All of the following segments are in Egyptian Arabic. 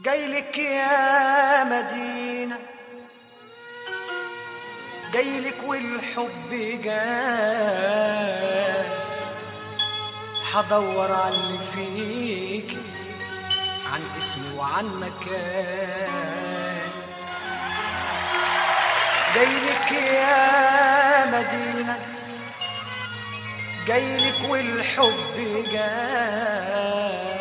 جايلك يا مدينة جايلك والحب جاي حدور على اللي فيك عن اسمي وعن مكان جايلك يا مدينة جايلك والحب جاي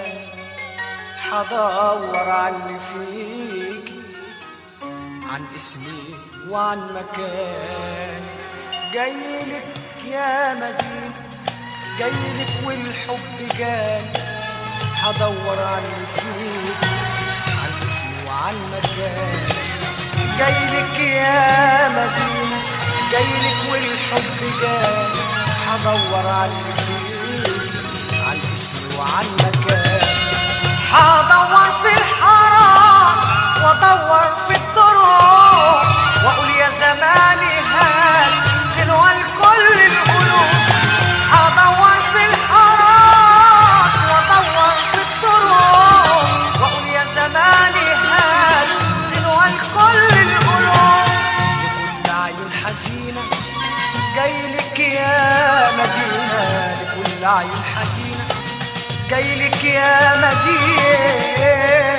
حدور على اللي فيك عن اسمي وعن مكان جايلك يا مدينة جايلك والحب جاي حدور على اللي فيك عن اسمي وعن مكان جايلك يا مدينة جايلك والحب جاي حدور على اللي فيك عن اسمي وعن مكان حدور في الحرام وادور في الطرق واقول يا زماني هات دلوى لكل القلوب حدور في الحرام وادور في الطرق واقول يا زماني هات دلوى لكل القلوب لكل عيون حزينه جايلك يا مدينه لكل عيون حزينه جايلك يا مدينة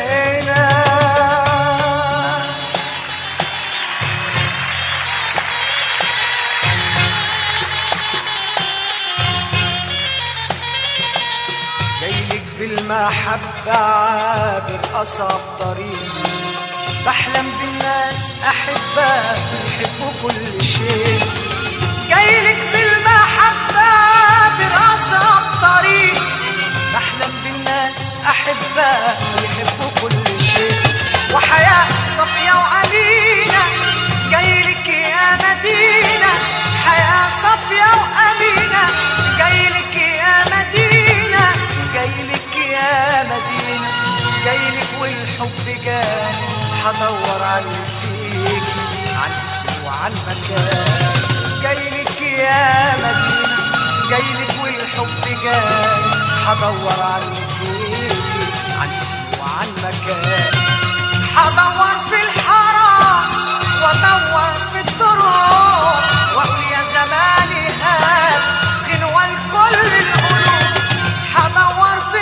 جايلك بالمحبة عابر أصعب طريق بحلم بالناس أحبة بيحبوا كل شيء جايلك بالمحبة برأصعب طريق بحلم بالناس أحبة يحبوا كل شيء وحياة صفية وأمينة جايلك يا مدينة حياة صفية وأمينة جايلك يا مدينة جايلك يا مدينة جايلك والحب جاي حدور على اللي فيك عن اسمي وعن مكان جايلك يا مدينة جايلك والحب جاي حدور على اللي فيك عن اسمي وعن مكان حدور في الحرام وادور في الطرق واقول يا زماني هات غنوة لكل القلوب حدور في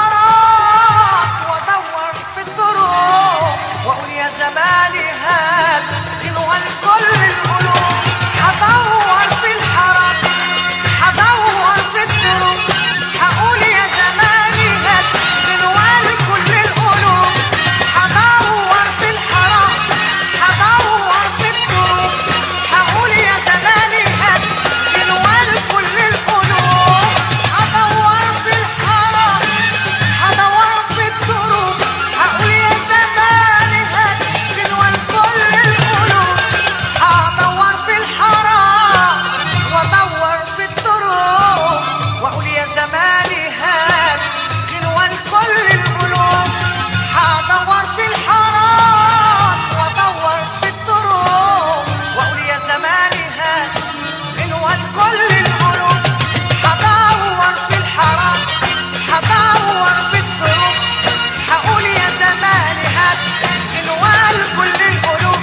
الحرام وادور في الطرق واقول يا زماني هات غنوة لكل القلوب حدور في الحرام حدور في الطرق هقول يا زماني هات غنوة لكل القلوب حدور في الحرام حدور في الطرق هقول يا زماني هات غنوة لكل القلوب حدور في الحرام حدور في الطرق هقول يا زماني هات غنوة لكل القلوب هدور في الحرام وادور في الطرق واقول يا زماني هات غنوة لكل القلوب هدور في الحرام وادور في الطرق واقول يا زماني هات غنوة لكل القلوب هدور في الحرام هدور في الطرق هقول يا زماني هات غنوة لكل القلوب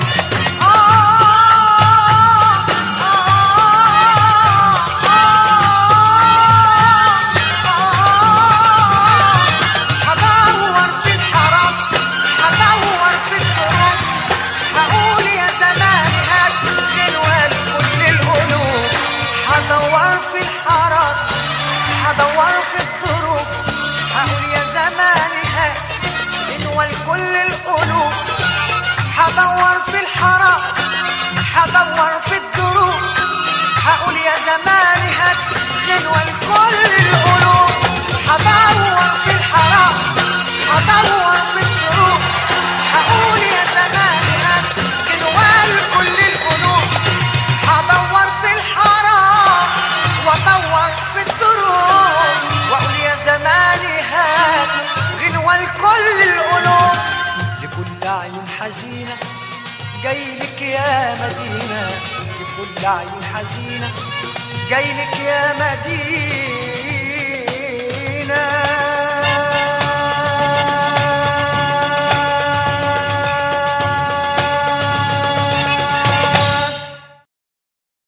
هدور في الحرام هدور في الطرق هقول يا زماني هات غنوة لكل القلوب هدور في الحرام هدور في الطرق هقول يا زماني هات غنوة لكل القلوب هدور في الحرام هدور في الدروب هقول يا زماني هات غنوة لكل القلوب هدور في الحرام هدور في الدروب هقول يا زماني هات غنوة لكل القلوب هدور في الحرام وادور في الدروب واقول يا زماني هات غنوة لكل القلوب لكل عيون حزينة جايلك يا مدينة لكل عيون حزينة جايلك يا مدينة